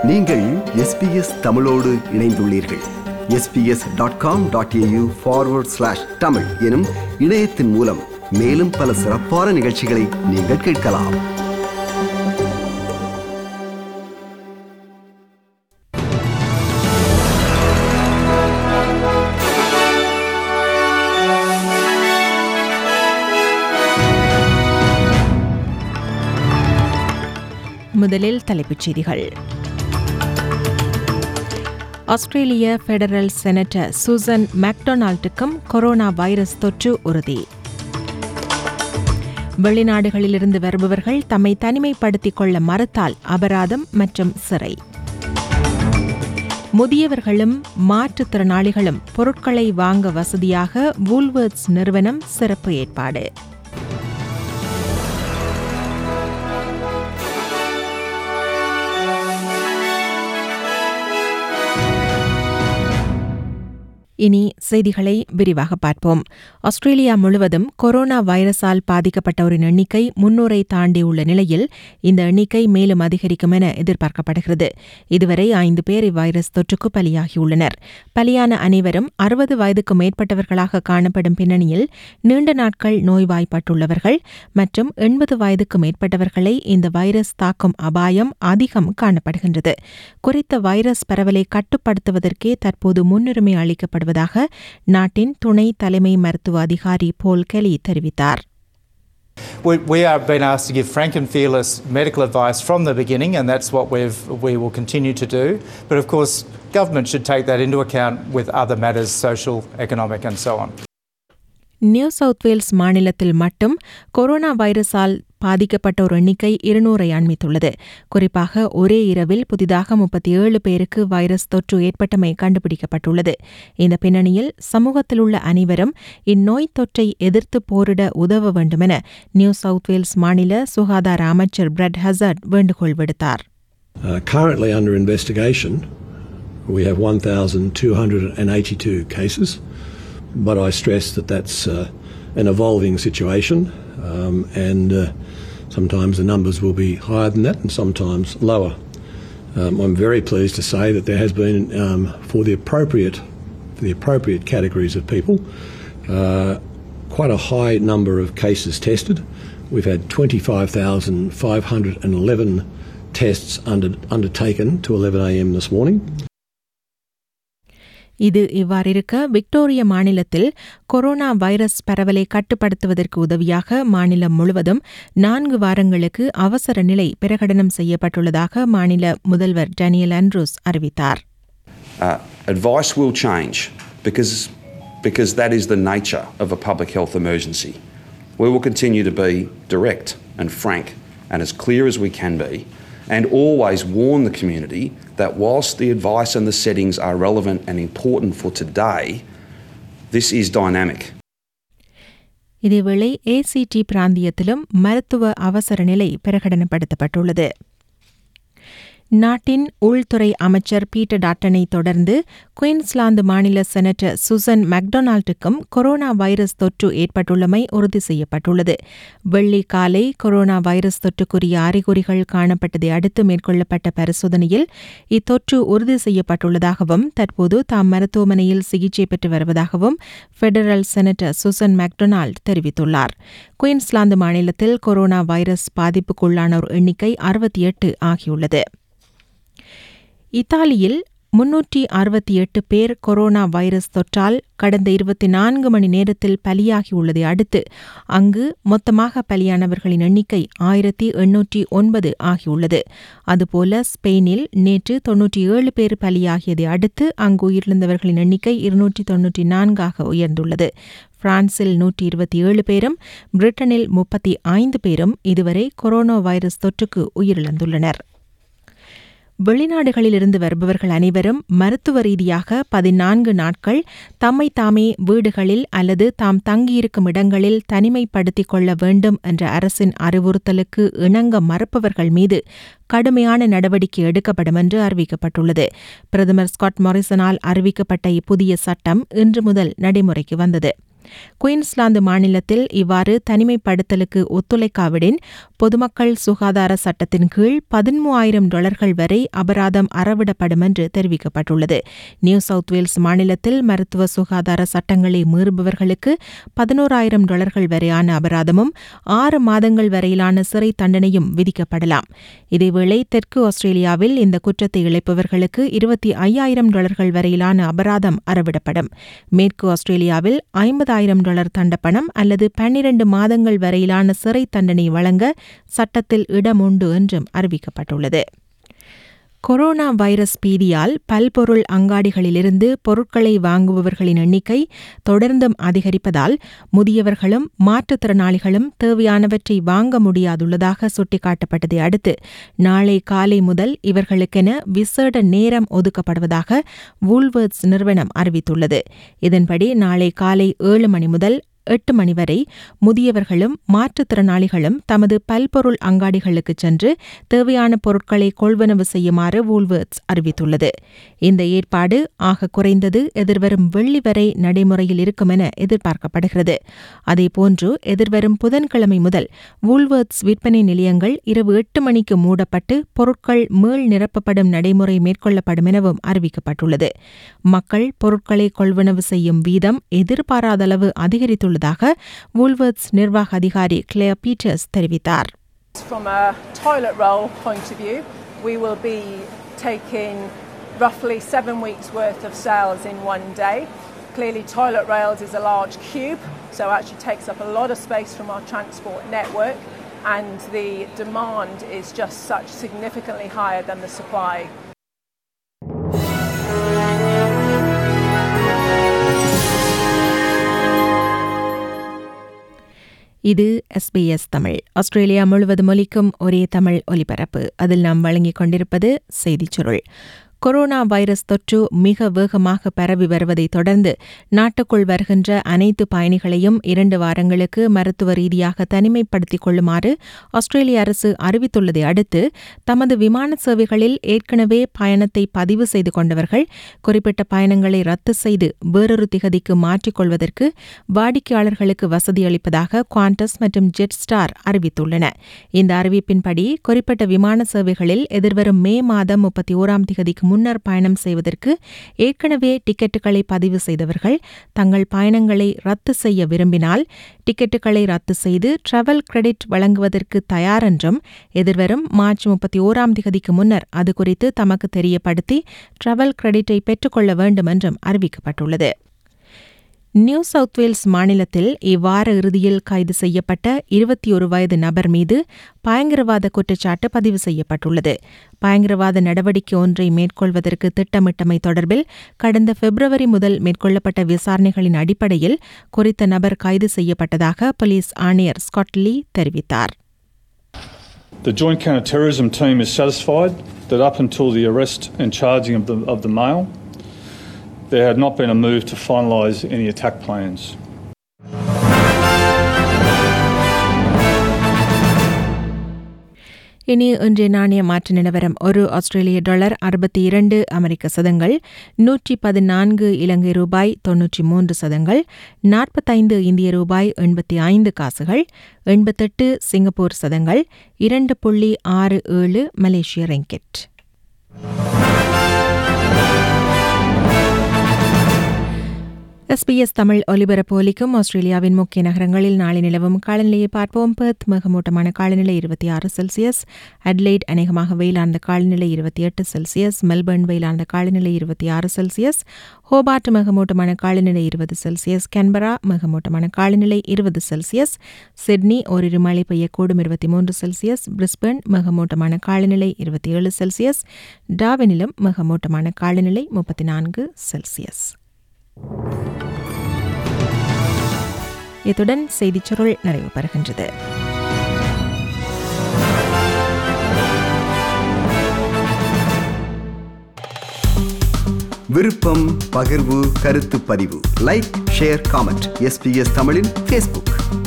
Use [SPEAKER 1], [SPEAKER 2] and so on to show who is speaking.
[SPEAKER 1] நீங்கள் எஸ்பிஎஸ் தமிழோடு இணைந்துள்ளீர்கள் SBS dot com dot AU forward slash Tamil எனும் இணையத்தின் மூலம் மேலும் பல சிறப்பான நிகழ்ச்சிகளை நீங்கள் கேட்கலாம்
[SPEAKER 2] முதலில் தலைப்புச் செய்திகள் ஆஸ்திரேலிய பெடரல் செனட்டர் சூசன் மேக்டொனால்டுக்கும் கொரோனா வைரஸ் தொற்று உறுதி வெளிநாடுகளிலிருந்து வருபவர்கள் தம்மை தனிமைப்படுத்திக் கொள்ள மறுத்தால் அபராதம் மற்றும் சிறை முதியவர்களும் மாற்றுத்திறனாளிகளும் பொருட்களை வாங்க வசதியாக வூல்வர்ட்ஸ் நிறுவனம் சிறப்பு ஏற்பாடு இனி செய்திகளை விரிவாக பார்ப்போம் ஆஸ்திரேலியா முழுவதும் கொரோனா வைரஸால் பாதிக்கப்பட்டோரின் எண்ணிக்கை முன்னூரை தாண்டியுள்ள நிலையில் இந்த எண்ணிக்கை மேலும் அதிகரிக்கும் என எதிர்பார்க்கப்படுகிறது இதுவரை ஐந்து பேர் இவ்வைரஸ் தொற்றுக்கு பலியாகியுள்ளனர் பலியான அனைவரும் அறுபது வயதுக்கு மேற்பட்டவர்களாக காணப்படும் பின்னணியில் நீண்ட நாட்கள் நோய்வாய்ப்பட்டுள்ளவர்கள் மற்றும் எண்பது வயதுக்கு மேற்பட்டவர்களை இந்த வைரஸ் தாக்கும் அபாயம் அதிகம் காணப்படுகின்றது குறித்த வைரஸ் பரவலை கட்டுப்படுத்துவதற்கே தற்போது முன்னுரிமை அளிக்கப்படும் வருவதாக நாட்டின் துணை தலைமை மருத்துவ அதிகாரி போல் கெலி தெரிவித்தார்
[SPEAKER 3] We, we have been asked to give frank and fearless medical advice from the beginning, and that's what we've, we will continue to do. But of course, government should take that into account with other matters, social, economic, and so on.
[SPEAKER 2] New South Wales மாநிலத்தில் மட்டும் corona வைரஸால் பாதிக்கப்பட்டோர் எண்ணிக்கை இருநூறை அண்மித்துள்ளது குறிப்பாக ஒரே இரவில் புதிதாக முப்பத்தி ஏழு பேருக்கு வைரஸ் தொற்று ஏற்பட்டமை கண்டுபிடிக்கப்பட்டுள்ளது இந்த பின்னணியில் சமூகத்தில் உள்ள அனைவரும் இந்நோய் தொற்றை எதிர்த்து போரிட உதவ வேண்டுமென நியூ சவுத் வேல்ஸ் மாநில சுகாதார அமைச்சர் பிரெட் ஹசர்ட் வேண்டுகோள் விடுத்தார்
[SPEAKER 4] Uh, currently under investigation, we have 1,282 cases, but I stress that that's uh, an evolving situation, um, and uh, sometimes the numbers will be higher than that, and sometimes lower. Um, I'm very pleased to say that there has been, um, for the appropriate, for the appropriate categories of people, uh, quite a high number of cases tested. We've had 25,511 tests under, undertaken to 11am this morning.
[SPEAKER 2] இது இவ்வாறிருக்க விக்டோரிய மாநிலத்தில் corona virus பரவலை கட்டுப்படுத்துவதற்கு உதவியாக மாநிலம் முழுவதும் நான்கு வாரங்களுக்கு அவசர நிலை பிரகடனம் செய்யப்பட்டுள்ளதாக மாநில முதல்வர் டேனியல் ஆண்ட்ரூஸ் அறிவித்தார்
[SPEAKER 5] Uh, advice will change because, because that is the nature of a public health emergency. We will continue to be direct and frank and as clear as we can be, and always warn the community that whilst the advice and the settings are relevant and important for today, this is dynamic.
[SPEAKER 2] இதேவேளை ACT பிராந்தியத்திலும் மருத்துவ அவசர நிலை பிரகடனப்படுத்தப்பட்டுள்ளது நாட்டின் உள்துறை அமைச்சர் Peter டாட்டனை தொடர்ந்து Queensland மாநில செனட்டர் சுசன் மெக்டொனால்டுக்கும் கொரோனா வைரஸ் தொற்று ஏற்பட்டுள்ளமை உறுதி செய்யப்பட்டுள்ளது வெள்ளி காலை கொரோனா வைரஸ் தொற்றுக்குரிய அறிகுறிகள் காணப்பட்டதை அடுத்து மேற்கொள்ளப்பட்ட பரிசோதனையில் இத்தொற்று உறுதி செய்யப்பட்டுள்ளதாகவும் தற்போது தாம் மருத்துவமனையில் சிகிச்சை பெற்று வருவதாகவும் பெடரல் செனட்டர் சுசன் மெக்டொனால்ட் தெரிவித்துள்ளார் குயின்ஸ்லாந்து மாநிலத்தில் கொரோனா வைரஸ் பாதிப்புக்குள்ளானோர் எண்ணிக்கை அறுபத்தி எட்டு ஆகியுள்ளது இத்தாலியில் முன்னூற்றி அறுபத்தி எட்டு பேர் கொரோனா வைரஸ் தொற்றால் கடந்த இருபத்தி நான்கு மணி நேரத்தில் பலியாகியுள்ளதை அடுத்து அங்கு மொத்தமாக பலியானவர்களின் எண்ணிக்கை ஆயிரத்தி எண்ணூற்றி ஒன்பது ஆகியுள்ளது அதுபோல ஸ்பெயினில் நேற்று தொன்னூற்றி ஏழு பேர் பலியாகியதை அடுத்து அங்கு உயிரிழந்தவர்களின் எண்ணிக்கை இருநூற்றி தொன்னூற்றி நான்காக உயர்ந்துள்ளது பிரான்சில் நூற்றி இருபத்தி ஏழு பேரும் பிரிட்டனில் முப்பத்தி ஐந்து பேரும் இதுவரை கொரோனா வைரஸ் தொற்றுக்கு உயிரிழந்துள்ளனர் வெளிநாடுகளிலிருந்து வருபவர்கள் அனைவரும் மருத்துவ ரீதியாக பதினான்கு நாட்கள் தம்மை தாமே வீடுகளில் அல்லது தாம் தங்கியிருக்கும் இடங்களில் தனிமைப்படுத்திக் கொள்ள வேண்டும் என்ற அரசின் அறிவுறுத்தலுக்கு இணங்க மறுப்பவர்கள் மீது கடுமையான நடவடிக்கை எடுக்கப்படும் என்று அறிவிக்கப்பட்டுள்ளது பிரதமர் ஸ்காட் மாரிசனால் அறிவிக்கப்பட்ட இப்புதிய சட்டம் இன்று முதல் நடைமுறைக்கு வந்தது குயின்ஸ்லாந்து மாநிலத்தில் இவ்வாறு தனிமைப்படுத்தலுக்கு ஒத்துழைக்காவிடின் பொதுமக்கள் சுகாதார சட்டத்தின் கீழ் பதிமூவாயிரம் டாலர்கள் வரை அபராதம் அறவிடப்படும் என்று தெரிவிக்கப்பட்டுள்ளது நியூ சவுத் வேல்ஸ் மாநிலத்தில் மருத்துவ சுகாதார சட்டங்களை மீறுபவர்களுக்கு பதினோராயிரம் டாலர்கள் வரையான அபராதமும் ஆறு மாதங்கள் வரையிலான சிறை தண்டனையும் விதிக்கப்படலாம் இதேவேளை தெற்கு ஆஸ்திரேலியாவில் இந்த குற்றத்தை இழைப்பவர்களுக்கு இருபத்தி ஐயாயிரம் டாலர்கள் வரையிலான அபராதம் அறவிடப்படும் மேற்கு ஆஸ்திரேலியாவில் ஐம்பதாயிரம் டாலர் தண்டப்பணம் அல்லது பன்னிரண்டு மாதங்கள் வரையிலான சிறை தண்டனை வழங்க சட்டத்தில் இடம் உண்டு என்றும் அறிவிக்கப்பட்டுள்ளது கொரோனா வைரஸ் பீதியால் பல்பொருள் அங்காடிகளிலிருந்து பொருட்களை வாங்குபவர்களின் எண்ணிக்கை தொடர்ந்தும் அதிகரிப்பதால் முதியவர்களும் மாற்றுத்திறனாளிகளும் தேவையானவற்றை வாங்க முடியாதுள்ளதாக சுட்டிக்காட்டப்பட்டதை அடுத்து நாளை காலை முதல் இவர்களுக்கென விசேட நேரம் ஒதுக்கப்படுவதாக வூல்வர்ட்ஸ் நிறுவனம் அறிவித்துள்ளது இதன்படி நாளை காலை ஏழு மணி முதல் எட்டு மணி வரை முதியவர்களும் மாற்றுத்திறனாளிகளும் தமது பல்பொருள் அங்காடிகளுக்கு சென்று தேவையான பொருட்களை கொள்வனவு செய்யுமாறு வூல்வர்ட்ஸ் அறிவித்துள்ளது இந்த ஏற்பாடு ஆக குறைந்தது எதிர்வரும் வெள்ளி வரை நடைமுறையில் இருக்கும் என எதிர்பார்க்கப்படுகிறது அதேபோன்று எதிர்வரும் புதன்கிழமை முதல் வூல்வர்ட்ஸ் விற்பனை நிலையங்கள் இரவு எட்டு மணிக்கு மூடப்பட்டு பொருட்கள் மீள் நிரப்பப்படும் நடைமுறை மேற்கொள்ளப்படும் எனவும் அறிவிக்கப்பட்டுள்ளது மக்கள் பொருட்களை கொள்வனவு செய்யும் வீதம் எதிர்பாராதளவு அதிகரித்துள்ளதாக வூல்வர்ட்ஸ் நிர்வாக அதிகாரி கிளேர் பீட்டர்ஸ் தெரிவித்தார்
[SPEAKER 6] From a toilet roll point of view, we will be taking roughly seven weeks' worth of sales in one day. Clearly, toilet rails is a large cube, so it actually takes up a lot of space from our transport network, and the demand is just such significantly higher than the supply.
[SPEAKER 2] இது SBS Tamil Australia முழுவதும் ஒலிக்கும் ஒரே தமிழ் ஒலிபரப்பு அதில் நாம் வழங்கிக் கொண்டிருப்பது செய்திச் சுருள் கொரோனா வைரஸ் தொற்று மிக வேகமாக பரவி வருவதை தொடர்ந்து நாட்டுக்குள் வருகின்ற அனைத்து பயணிகளையும் இரண்டு வாரங்களுக்கு மருத்துவ ரீதியாக தனிமைப்படுத்திக் கொள்ளுமாறு ஆஸ்திரேலிய அரசு அறிவித்துள்ளதை அடுத்து தமது விமான சேவைகளில் ஏற்கனவே பயணத்தை பதிவு செய்து கொண்டவர்கள் குறிப்பிட்ட பயணங்களை ரத்து செய்து வேறொரு திகதிக்கு மாற்றிக்கொள்வதற்கு வாடிக்கையாளர்களுக்கு வசதியளிப்பதாக குவாண்டஸ் மற்றும் ஜெட் ஸ்டார் அறிவித்துள்ளன இந்த அறிவிப்பின்படி குறிப்பிட்ட விமான சேவைகளில் எதிர்வரும் மே மாதம் முப்பத்தி ஓராம் திகதிக்கு முன்னர் பயணம் செய்வதற்கு ஏற்கனவே டிக்கெட்டுகளை பதிவு செய்தவர்கள் தங்கள் பயணங்களை ரத்து செய்ய விரும்பினால் டிக்கெட்டுகளை ரத்து செய்து டிராவல் கிரெடிட் வழங்குவதற்கு தயார் என்றும் எதிர்வரும் மார்ச் முப்பத்தி ஓராம் திகதிக்கு முன்னர் அது குறித்து தமக்கு தெரியப்படுத்தி டிராவல் கிரெடிட்டை பெற்றுக்கொள்ள வேண்டும் என்றும் அறிவிக்கப்பட்டுள்ளது நியூ சவுத் வேல்ஸ் மாநிலத்தில் இவ்வார இறுதியில் கைது செய்யப்பட்ட இருபத்தி ஒரு வயது நபர் மீது பயங்கரவாத குற்றச்சாட்டு பதிவு செய்யப்பட்டுள்ளது பயங்கரவாத நடவடிக்கை ஒன்றை மேற்கொள்வதற்கு திட்டமிட்டமை தொடர்பில் கடந்த பிப்ரவரி முதல் மேற்கொள்ளப்பட்ட விசாரணைகளின் அடிப்படையில் குறித்த நபர் கைது செய்யப்பட்டதாக போலீஸ் ஆணையர் ஸ்காட்லி தெரிவித்தார்
[SPEAKER 7] The Joint Counter-Terrorism Team is satisfied that up until the arrest and charging of the, of the male, there had not been a move to finalise any attack plans.
[SPEAKER 2] இனி இன்றைய நாணய மாற்று நிலவரம் ஒரு ஆஸ்திரேலிய டாலர் அறுபத்தி இரண்டு அமெரிக்க சதங்கள் நூற்றி பதினான்கு இலங்கை ரூபாய் தொன்னூற்றி மூன்று சதங்கள் நாற்பத்தைந்து இந்திய ரூபாய் எண்பத்தி ஐந்து காசுகள் எண்பத்தெட்டு சிங்கப்பூர் சதங்கள் இரண்டு புள்ளி ஆறு ஏழு மலேசிய ரெங்கெட் எஸ்பிஎஸ் தமிழ் ஒலிபரப்பு ஒலிக்கும் ஆஸ்திரேலியாவின் முக்கிய நகரங்களில் நாளை நிலவும் காலநிலையை பார்ப்போம் பெர்த் மிகமூட்டமான காலநிலை இருபத்தி ஆறு செல்சியஸ் அட்லைட் அநேகமாக வெயிலார்ந்த காலநிலை இருபத்தி எட்டு செல்சியஸ் மெல்பர்ன் வெயிலார்ந்த காலநிலை இருபத்தி ஆறு செல்சியஸ் ஹோபார்ட் மிகமூட்டமான காலநிலை இருபது செல்சியஸ் கேன்பரா மிகமூட்டமான காலநிலை இருபது செல்சியஸ் சிட்னி ஓரிரு மழை பெய்யக்கூடும் இருபத்தி மூன்று செல்சியஸ் பிரிஸ்பர்ன் மிகமூட்டமான காலநிலை இருபத்தி ஏழு செல்சியஸ் டாவினிலும் மிகமூட்டமான காலநிலை முப்பத்தி நான்கு செல்சியஸ் இத்துடன் செய்திச் சுருள் நிறைவு பெறுகின்றது
[SPEAKER 1] விருப்பம் பகிர்வு கருத்து பதிவு லைக் ஷேர் காமெண்ட் எஸ்பிஎஸ் தமிழின் ஃபேஸ்புக்